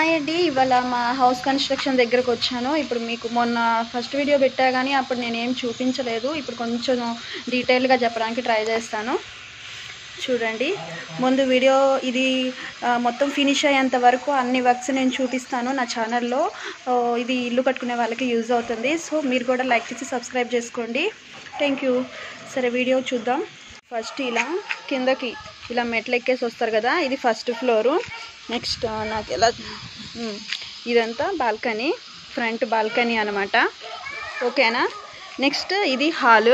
hi అండి ఇవాళ మా హౌస్ కన్స్ట్రక్షన్ దగ్గరకు వచ్చాను ఇప్పుడు మీకు మొన్న ఫస్ట్ వీడియో పెట్టా కానీ అప్పుడు నేను ఏం చూపించలేదు ఇప్పుడు కొంచెం డీటెయిల్గా చెప్పడానికి ట్రై చేస్తాను చూడండి ముందు వీడియో ఇది ఆ, మొత్తం ఫినిష్ అయ్యేంత వరకు అన్ని వర్క్స్ నేను చూపిస్తాను నా ఛానల్లో ఆ, ఇది ఇల్లు కట్టుకునే వాళ్ళకి యూజ్ అవుతుంది సో మీరు కూడా లైక్ చేసి సబ్స్క్రైబ్ చేసుకోండి థ్యాంక్ యూ సరే వీడియో చూద్దాం ఫస్ట్ ఇలా కిందకి ఇలా మెట్లు ఎక్కేసి వస్తారు కదా ఇది ఫస్ట్ ఫ్లోరు నెక్స్ట్ నాకు ఎలా ఉమ్, ఇదంతా బాల్కనీ ఫ్రంట్ బాల్కనీ అనమాట ఓకేనా నెక్స్ట్ ఇది హాలు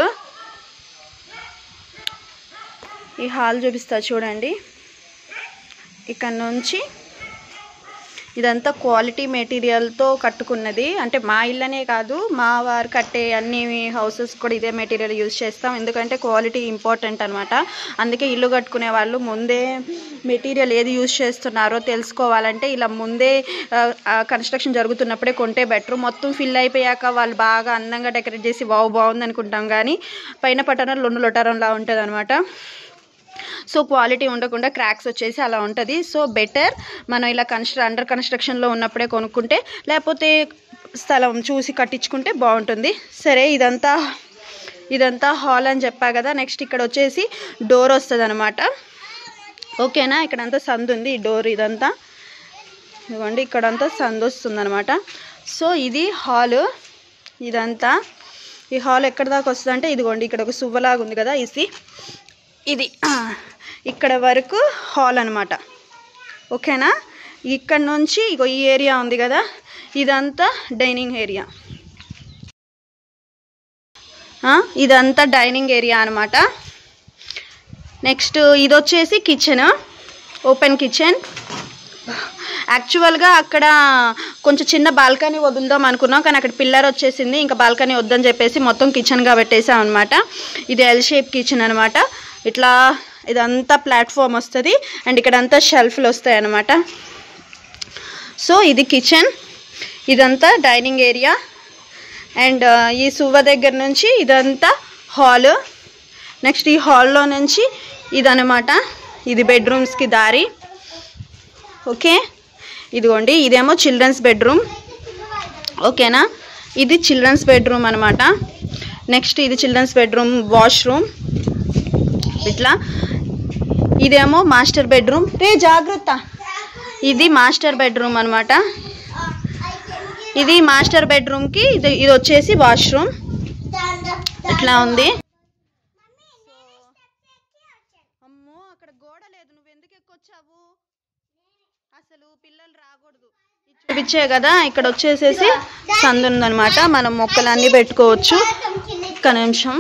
ఈ హాల్ చూపిస్తా చూడండి ఇక్కడ నుంచి ఇదంతా క్వాలిటీ మెటీరియల్తో కట్టుకున్నది అంటే మా ఇల్లనే కాదు మా వారు కట్టే అన్ని హౌసెస్ కూడా ఇదే మెటీరియల్ యూజ్ చేస్తాం ఎందుకంటే క్వాలిటీ ఇంపార్టెంట్ అనమాట అందుకే ఇల్లు కట్టుకునే వాళ్ళు ముందే మెటీరియల్ ఏది యూజ్ చేస్తున్నారో తెలుసుకోవాలంటే ఇలా ముందే కన్స్ట్రక్షన్ జరుగుతున్నప్పుడే కొంటే బెటర్ మొత్తం ఫిల్ అయిపోయాక వాళ్ళు బాగా అందంగా డెకరేట్ చేసి బాగు బాగుంది అనుకుంటాం కానీ పైన పట్టణం లొండు లొటారంలా ఉంటుంది సో క్వాలిటీ ఉండకుండా క్రాక్స్ వచ్చేసి అలా ఉంటుంది సో బెటర్ మనం ఇలా కన్స్ట్ర అండర్ కన్స్ట్రక్షన్లో ఉన్నప్పుడే కొనుక్కుంటే లేకపోతే స్థలం చూసి కట్టించుకుంటే బాగుంటుంది సరే ఇదంతా ఇదంతా హాల్ అని చెప్పా కదా నెక్స్ట్ ఇక్కడ వచ్చేసి డోర్ వస్తుంది అనమాట ఓకేనా ఇక్కడంతా సందు ఉంది ఈ డోర్ ఇదంతా ఇదిగోండి ఇక్కడంతా సందు వస్తుంది అనమాట సో ఇది హాల్ ఇదంతా ఈ హాల్ ఎక్కడి దాకా వస్తుంది అంటే ఇదిగోండి ఇక్కడ ఒక సువ్వలాగా ఉంది కదా ఇది ఇది ఆ, ఇక్కడ వరకు హాల్ అనమాట ఓకేనా ఇక్కడ నుంచి ఇగో ఈ ఏరియా ఉంది కదా ఇదంతా డైనింగ్ ఏరియా ఆ, ఇదంతా డైనింగ్ ఏరియా అనమాట నెక్స్ట్ ఇది వచ్చేసి కిచెన్ ఓపెన్ కిచెన్ యాక్చువల్గా అక్కడ కొంచెం చిన్న బాల్కనీ వదులుదాం అనుకున్నాం కానీ అక్కడ పిల్లర్ వచ్చేసింది ఇంకా బాల్కనీ వద్దని చెప్పేసి మొత్తం కిచెన్గా పెట్టేసాం అనమాట ఇది ఎల్ షేప్ కిచెన్ అనమాట ఇట్లా ఇదంతా ప్లాట్ఫామ్ వస్తుంది అండ్ ఇక్కడంతా షెల్ఫ్లు వస్తాయి అనమాట సో ఇది కిచెన్ ఇదంతా డైనింగ్ ఏరియా అండ్ ఈ సువ్వ దగ్గర నుంచి ఇదంతా హాల్ నెక్స్ట్ ఈ హాల్లో నుంచి ఇదనమాట ఇది బెడ్రూమ్స్కి దారి ఓకే ఇదిగోండి ఇదేమో చిల్డ్రన్స్ బెడ్రూమ్ ఓకేనా ఇది చిల్డ్రన్స్ బెడ్రూమ్ అనమాట నెక్స్ట్ ఇది చిల్డ్రన్స్ బెడ్రూమ్ వాష్రూమ్ ఇట్లా ఇదేమో మాస్టర్ బెడ్రూమ్ రే జాగ్రత్త ఇది మాస్టర్ బెడ్రూమ్ అనమాట ఇది మాస్టర్ బెడ్రూమ్కి ఇది ఇది వచ్చేసి వాష్రూమ్ ఇట్లా ఉంది అమ్మో అక్కడ గోడ లేదు నువ్వు ఎందుకు ఎక్కొచ్చావు అసలు పిల్లలు రాకూడదు ఇది చూపించే కదా ఇక్కడ వచ్చేసేసి సందు ఉందన్నమాట మనం మొక్కలన్నీ పెట్టుకోవచ్చు ఒక్క నిమిషం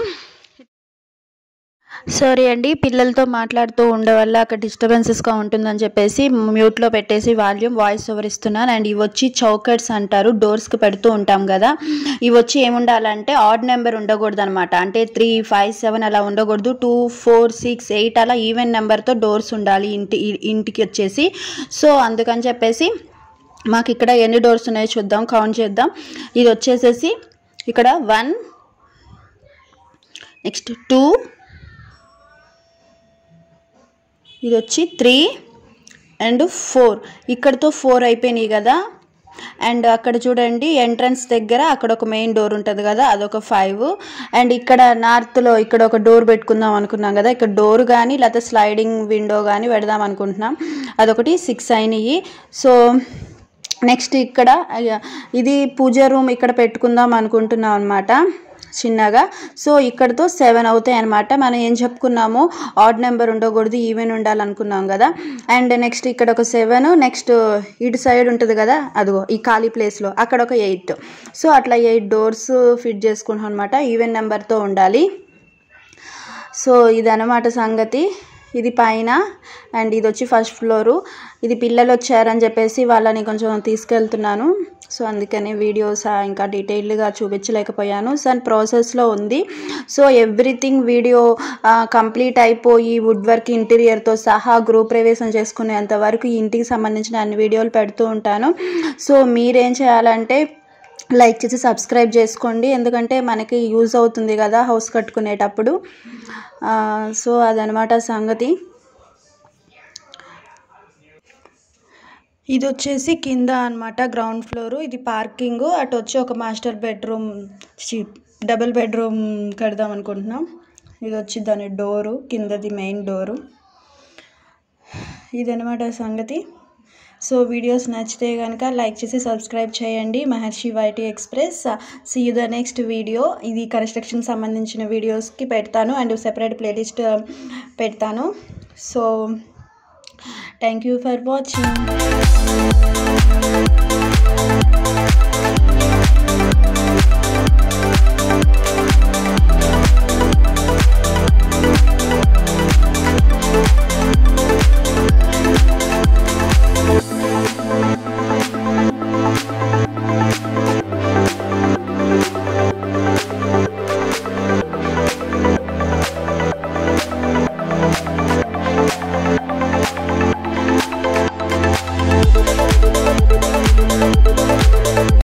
సారీ అండి పిల్లలతో మాట్లాడుతూ ఉండే వల్ల అక్కడ డిస్టర్బెన్సెస్గా ఉంటుందని చెప్పేసి మ్యూట్లో పెట్టేసి వాల్యూమ్ వాయిస్ ఓవర్ ఇస్తున్నాను అండ్ ఇవి వచ్చి చౌకర్స్ అంటారు డోర్స్కి పెడుతూ ఉంటాం కదా ఇవి వచ్చి ఏముండాలంటే ఆడ్ నెంబర్ ఉండకూడదు అనమాట అంటే త్రీ ఫైవ్ సెవెన్ అలా ఉండకూడదు టూ ఫోర్ సిక్స్ ఎయిట్ అలా ఈవెన్ నెంబర్తో డోర్స్ ఉండాలి ఇంటి ఇంటికి వచ్చేసి సో అందుకని చెప్పేసి మాకు ఇక్కడ ఎన్ని డోర్స్ ఉన్నాయో చూద్దాం కౌంట్ చేద్దాం ఇది వచ్చేసేసి ఇక్కడ వన్ నెక్స్ట్ టూ ఇది వచ్చి త్రీ అండ్ ఫోర్ ఇక్కడతో ఫోర్ అయిపోయినాయి కదా అండ్ అక్కడ చూడండి ఎంట్రన్స్ దగ్గర అక్కడ ఒక మెయిన్ డోర్ ఉంటుంది కదా అదొక ఫైవ్ అండ్ ఇక్కడ నార్త్లో ఇక్కడ ఒక డోర్ పెట్టుకుందాం అనుకున్నాం కదా ఇక్కడ డోర్ కానీ లేకపోతే స్లైడింగ్ విండో కానీ పెడదాం అనుకుంటున్నాం అదొకటి సిక్స్ అయినాయి సో నెక్స్ట్ ఇక్కడ అయ్య, ఇది పూజ రూమ్ ఇక్కడ పెట్టుకుందాం అనుకుంటున్నాం అనమాట చిన్నగా సో ఇక్కడతో సెవెన్ అవుతాయి అనమాట మనం ఏం చెప్పుకున్నాము ఆడ్ నెంబర్ ఉండకూడదు ఈవెన్ ఉండాలనుకున్నాం కదా అండ్ నెక్స్ట్ ఇక్కడ ఒక సెవెన్ నెక్స్ట్ ఇటు సైడ్ ఉంటుంది కదా అదిగో ఈ ఖాళీ ప్లేస్లో అక్కడ ఒక ఎయిట్ సో అట్లా ఎయిట్ డోర్స్ ఫిట్ చేసుకుంటాం అనమాట ఈవెన్ నెంబర్తో ఉండాలి సో ఇదనమాట సంగతి ఇది పైన అండ్ ఇది వచ్చి ఫస్ట్ ఫ్లోరు ఇది పిల్లలు వచ్చారని చెప్పేసి వాళ్ళని కొంచెం తీసుకెళ్తున్నాను సో అందుకని వీడియోస్ ఇంకా డీటెయిల్డ్గా చూపించలేకపోయాను సో అండ్ ప్రాసెస్లో ఉంది సో ఎవ్రీథింగ్ వీడియో కంప్లీట్ అయిపోయి వుడ్ వర్క్ ఇంటీరియర్తో సహా గృహ ప్రవేశం చేసుకునేంత వరకు ఈ ఇంటికి సంబంధించిన అన్ని వీడియోలు పెడుతూ ఉంటాను సో మీరేం చేయాలంటే లైక్ చేసి సబ్స్క్రైబ్ చేసుకోండి ఎందుకంటే మనకి యూజ్ అవుతుంది కదా హౌస్ కట్టుకునేటప్పుడు ఆ, సో అదనమాట సంగతి ఇది వచ్చేసి కింద అన్నమాట గ్రౌండ్ ఫ్లోర్ ఇది పార్కింగ్ అటు వచ్చి ఒక మాస్టర్ బెడ్రూమ్ డబుల్ బెడ్రూమ్ కడదాం అనుకుంటున్నాం ఇది వచ్చి దాని డోరు కిందది మెయిన్ డోరు ఇదనమాట సంగతి సో వీడియోస్ నచ్చితే కనుక లైక్ చేసి సబ్స్క్రైబ్ చేయండి Maharshi YT express see you the next video ఇది కన్స్ట్రక్షన్ సంబంధించిన వీడియోస్కి పెడతాను అండ్ సెపరేట్ ప్లేలిస్ట్ పెడతాను so thank you for watching